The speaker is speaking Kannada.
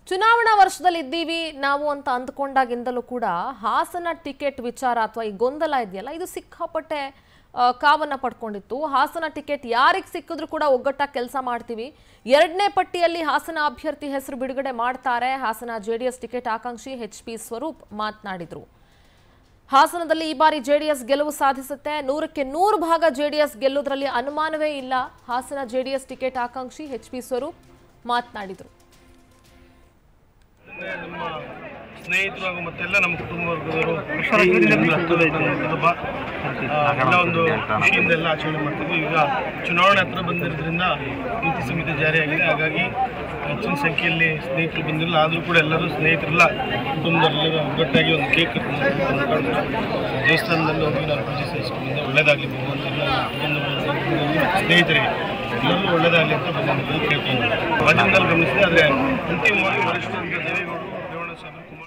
ಚುನಾವಣಾ ವರ್ಷದಲ್ಲಿ ಇದ್ದೀವಿ ನಾವು ಅಂತ ಅಂದ್ಕೊಂಡಾಗಿಂದಲೂ ಕೂಡ ಹಾಸನ ಟಿಕೆಟ್ ವಿಚಾರ ಅಥವಾ ಈ ಗೊಂದಲ ಇದೆಯಲ್ಲ ಇದು ಸಿಕ್ಕಾಪಟ್ಟೆ ಆ, ಕಾವನ್ನ ಪಡ್ಕೊಂಡಿತ್ತು ಹಾಸನ ಟಿಕೆಟ್ ಯಾರಿಗೆ ಸಿಕ್ಕಿದ್ರು ಕೂಡ ಒಗ್ಗಟ್ಟಾಗಿ ಕೆಲಸ ಮಾಡ್ತೀವಿ ಎರಡನೇ ಪಟ್ಟಿಯಲ್ಲಿ ಹಾಸನ ಅಭ್ಯರ್ಥಿ ಹೆಸರು ಬಿಡುಗಡೆ ಮಾಡ್ತಾರೆ ಹಾಸನ ಜೆಡಿಎಸ್ ಟಿಕೆಟ್ ಆಕಾಂಕ್ಷಿ ಎಚ್ ಪಿ ಸ್ವರೂಪ್ ಮಾತನಾಡಿದ್ರು ಹಾಸನದಲ್ಲಿ ಈ ಬಾರಿ ಜೆಡಿಎಸ್ ಗೆಲುವು ಸಾಧಿಸುತ್ತೆ ನೂರಕ್ಕೆ ನೂರು ಭಾಗ ಜೆಡಿಎಸ್ ಗೆಲ್ಲುವುದರಲ್ಲಿ ಅನುಮಾನವೇ ಇಲ್ಲ ಹಾಸನ ಜೆಡಿಎಸ್ ಟಿಕೆಟ್ ಆಕಾಂಕ್ಷಿ ಎಚ್ ಪಿ ಸ್ವರೂಪ್ ಮಾತನಾಡಿದರು ನಮ್ಮ ಸ್ನೇಹಿತರು ಹಾಗೂ ಮತ್ತೆಲ್ಲ ನಮ್ಮ ಕುಟುಂಬ ವರ್ಗದವರು ಕುಟುಂಬ ಆ, ಎಲ್ಲ ಒಂದು ಖುಷಿಯಿಂದ ಎಲ್ಲ ಆಚರಣೆ ಮಾಡ್ತಿದ್ವಿ ಈಗ ಚುನಾವಣೆ ಹತ್ರ ಬಂದಿರೋದ್ರಿಂದ ನೀತಿ ಸಂಹಿತೆ ಜಾರಿಯಾಗಿದೆ ಹಾಗಾಗಿ ಹೆಚ್ಚಿನ ಸಂಖ್ಯೆಯಲ್ಲಿ ಸ್ನೇಹಿತರು ಬಂದಿಲ್ಲ ಆದರೂ ಕೂಡ ಎಲ್ಲರೂ ಸ್ನೇಹಿತರೆಲ್ಲ ಕುಟುಂಬದವರೆಲ್ಲ ಒಗ್ಗಟ್ಟಾಗಿ ಒಂದು ಕೇಕ್ ಕಟ್ಕೊಂಡು ದೇವಸ್ಥಾನದಲ್ಲಿ ಹೋಗಿ ನಾನು ಪೂಜೆ ಸಲ್ಲಿಸ್ಕೊಂಡಿದ್ದೆ ಒಳ್ಳೇದಾಗಲಿ ಭಗವಂತ ಎಲ್ಲ ಕುಟುಂಬದವರು ಸ್ನೇಹಿತರಿಗೆ ಎಲ್ಲರೂ ಒಳ್ಳೇದಾಗಲಿ ಅಂತ ಭಗವಂತನಲ್ಲಿ ಕೇಳ್ಕೊಂಡು ಮಾಧ್ಯಮದಲ್ಲಿ ಗಮನಿಸಿದೆ ಆದರೆ ಅಂತಿಮವಾಗಿ ವರಿಷ್ಠ ದೇವೇಗೌಡರು ರೇವಣ್ಣ ಸಾಹೇಬರು